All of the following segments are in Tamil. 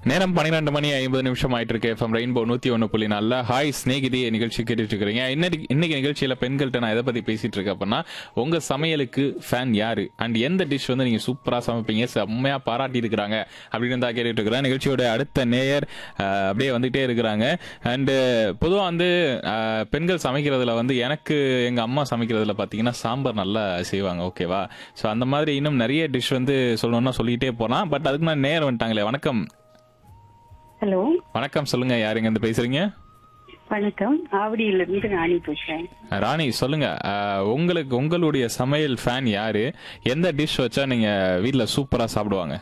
நேரம் பன்னிரெண்டு மணி ஐம்பது நிமிஷம் ஆயிட்டு இருக்கு எஃப்எம் ரெயின்போ நூத்தி ஒன்று புள்ளி நாலில் ஹாய் ஸ்நேகிதி நிகழ்ச்சி கேட்டுட்டு இருக்கிறீங்க இன்னைக்கு இன்னைக்கு நிகழ்ச்சியில பெண்கள்கிட்ட நான் எதை பத்தி பேசிட்டு இருக்கேன் அப்படின்னா உங்க சமையலுக்கு ஃபேன் யாரு அண்ட் எந்த டிஷ் வந்து நீங்க சூப்பரா சமைப்பீங்க செம்மையா பாராட்டி இருக்கிறாங்க அப்படின்னு தான் கேட்டுட்டு இருக்கிறேன் நிகழ்ச்சியோட அடுத்த நேயர் அஹ், அப்படியே வந்துட்டே இருக்கிறாங்க அண்டு பொதுவாக வந்து அஹ், பெண்கள் சமைக்கிறதுல வந்து எனக்கு எங்க அம்மா சமைக்கிறதுல பாத்தீங்கன்னா சாம்பார் நல்லா செய்வாங்க ஓகேவா ஸோ அந்த மாதிரி இன்னும் நிறைய டிஷ் வந்து சொல்லணும்னா சொல்லிட்டே போகலாம் பட் அதுக்கு நான் நேரம் வந்துட்டாங்களே வணக்கம் ஹலோ வணக்கம் சொல்லுங்க யாருங்க இருந்து பேசுறீங்க வணக்கம் ஆவடியில இருந்து ராணி பேசுறேன் ராணி சொல்லுங்க அஹ், உங்களுக்கு உங்களுடைய சமையல் ஃபேன் யாரு எந்த டிஷ் வச்சா நீங்க வீட்ல சூப்பரா சாப்பிடுவாங்க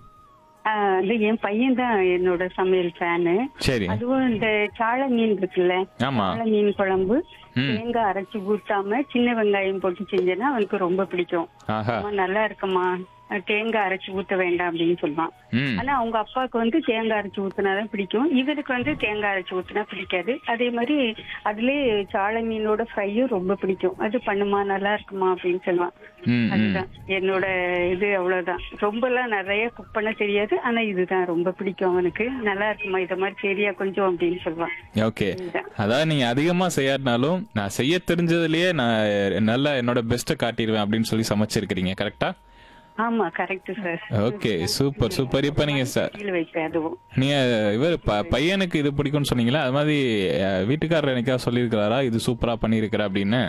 ஆஹ் அது என் பையன் தான் என்னோட சமையல் ஃபேனு சரி அதுவும் இந்த சாள மீன் இருக்குல்ல ஆமா சாள மீன் குழம்பு தேங்காய் அரைச்சு ஊத்தாம சின்ன வெங்காயம் போட்டு செஞ்சேன்னா அவனுக்கு ரொம்ப பிடிக்கும் ஆஹா அம்மா, நல்லா இருக்குமா தேங்காய் அரைச்சு ஊத்த வேண்டாம் அப்படின்னு சொல்லுவான் ம் ஆனா அவங்க அப்பாவுக்கு வந்து தேங்காய் அரைச்சு ஊத்துனாதான் பிடிக்கும் இவருக்கு வந்து தேங்காய் அரைச்சு ஊத்துனா பிடிக்காது அதே மாதிரி அதுலயே சாள மீனோட ஃப்ரையும் ரொம்ப பிடிக்கும் அது பண்ணுமா நல்லா இருக்குமா அப்படின்னு சொல்லுவான் ம் ம் அதுதான் என்னோட இது அவ்வளவுதான் ரொம்பலாம் நிறைய குக் பண்ண தெரியாது ஆனா இதுதான் ரொம்ப பிடிக்கும் அவனுக்கு நல்லா இருக்குமா இத மாதிரி சரியா கொஞ்சம் அப்படின்னு சொல்லுவான் ஓகே இதுதான் அதாவது நீங்க அதிகமா செய்யாட்டினாலும் நான் செய்ய தெரிஞ்சதுலயே நான் நல்லா என்னோட பெஸ்ட்டை காட்டிடுவேன் அப்படின்னு சொல்லி சமைச்சிருக்கிறீங்க கரெக்டா ஆமா correct sir okay super super இப்போ நீங்க ச- கீழே வைப்பேன் அதுவும் நீங்க இவர் ப- பையனுக்கு இது பிடிக்கும்னு சொன்னீங்களா அது மாதிரி அஹ், வீட்டுக்காரர் எனக்காவது சொல்லியிருக்கிறாரா இது சூப்பரா பண்ணியிருக்கிற அப்படின்னு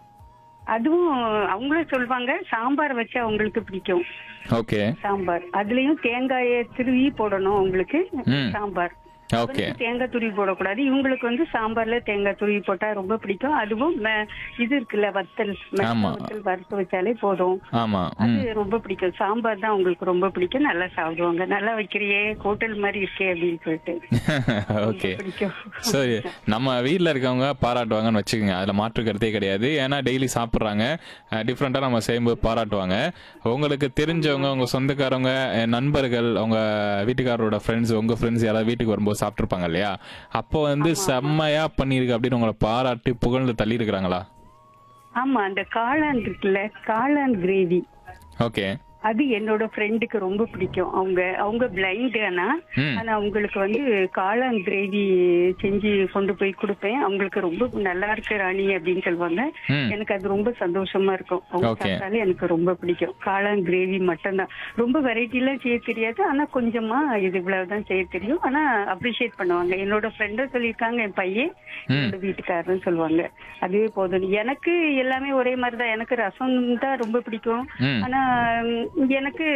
அதுவும் அவங்களும் சொல்லுவாங்க சாம்பார் வச்சா அவங்களுக்கு பிடிக்கும் ஓகே சாம்பார் அதுலயும் தேங்காயை திருவி போடணும் அவங்களுக்கு ம். சாம்பார் ஓகே அவருக்கு தேங்காய் துருவி போடக்கூடாது இவங்களுக்கு வந்து சாம்பார்ல தேங்காய் துருவி போட்டா ரொம்ப பிடிக்கும் அதுவும் ம- இது இருக்குல்ல வத்தல் மிளகாய் ஆமா. வத்தல் வறுத்து வச்சாலே போதும் ஆமா அது ம் ரொம்ப பிடிக்கும் சாம்பார் தான் உங்களுக்கு ரொம்ப பிடிக்கும் நல்லா சாப்பிடுவாங்க நல்லா வைக்கிறியே ஹோட்டல் மாதிரி இருக்கே அப்படின்னு சொல்லிட்டு ஓகே பிடிக்கும் சரி நம்ம வீட்டில் இருக்கவங்க பாராட்டுவாங்கன்னு வச்சுக்கோங்க அதில் மாற்று கருத்தே கிடையாது ஏன்னா டெய்லி சாப்பிட்றாங்க டிஃப்ரெண்ட்டாக நம்ம செய்யும்போது பாராட்டுவாங்க உங்களுக்கு தெரிஞ்சவங்க உங்கள் சொந்தக்காரவங்க அஹ், நண்பர்கள் உங்க வீட்டுக்காரரோட ஃப்ரெண்ட்ஸ் உங்கள் ஃப்ரெண்ட்ஸ் யாராவது வீட்டுக்கு வரும்போது சாப்பிட்ருப்பாங்க இல்லையா அப்போ வந்து செம்மையா பண்ணியிருக்கு அப்படின்னு உங்களை பாராட்டி புகழ்ந்து தள்ளி இருக்கிறாங்களா ஆமா அந்த காளான் இருக்குல்ல காளான் கிரேவி ஓகே அது என்னோட ஃப்ரெண்டுக்கு ரொம்ப பிடிக்கும் அவங்க அவங்க பிளைண்ட் ஆனா ம். ஆனா அவங்களுக்கு வந்து காளான் கிரேவி செஞ்சு கொண்டு போய் கொடுப்பேன் அவங்களுக்கு ரொம்ப நல்லா இருக்கு ராணி அப்படின்னு சொல்லுவாங்க ம் எனக்கு அது ரொம்ப சந்தோஷமா இருக்கும் அவங்க Okay. சாப்பிட்டாலே எனக்கு ரொம்ப பிடிக்கும் காளான் கிரேவி மட்டும்தான் ரொம்ப வெரைட்டி எல்லாம் செய்ய தெரியாது ஆனா கொஞ்சமா இது இவ்வளவுதான் செய்ய தெரியும் ஆனா அப்ரிஷியேட் பண்ணுவாங்க என்னோட ஃப்ரெண்டும் சொல்லியிருக்காங்க என் பையன் என்னோட வீட்டுக்காரரும் சொல்லுவாங்க அதுவே போதும் எனக்கு எல்லாமே ஒரே மாதிரி தான் எனக்கு ரசம் தான் ரொம்ப பிடிக்கும் ம் ஆனா உம், எனக்கு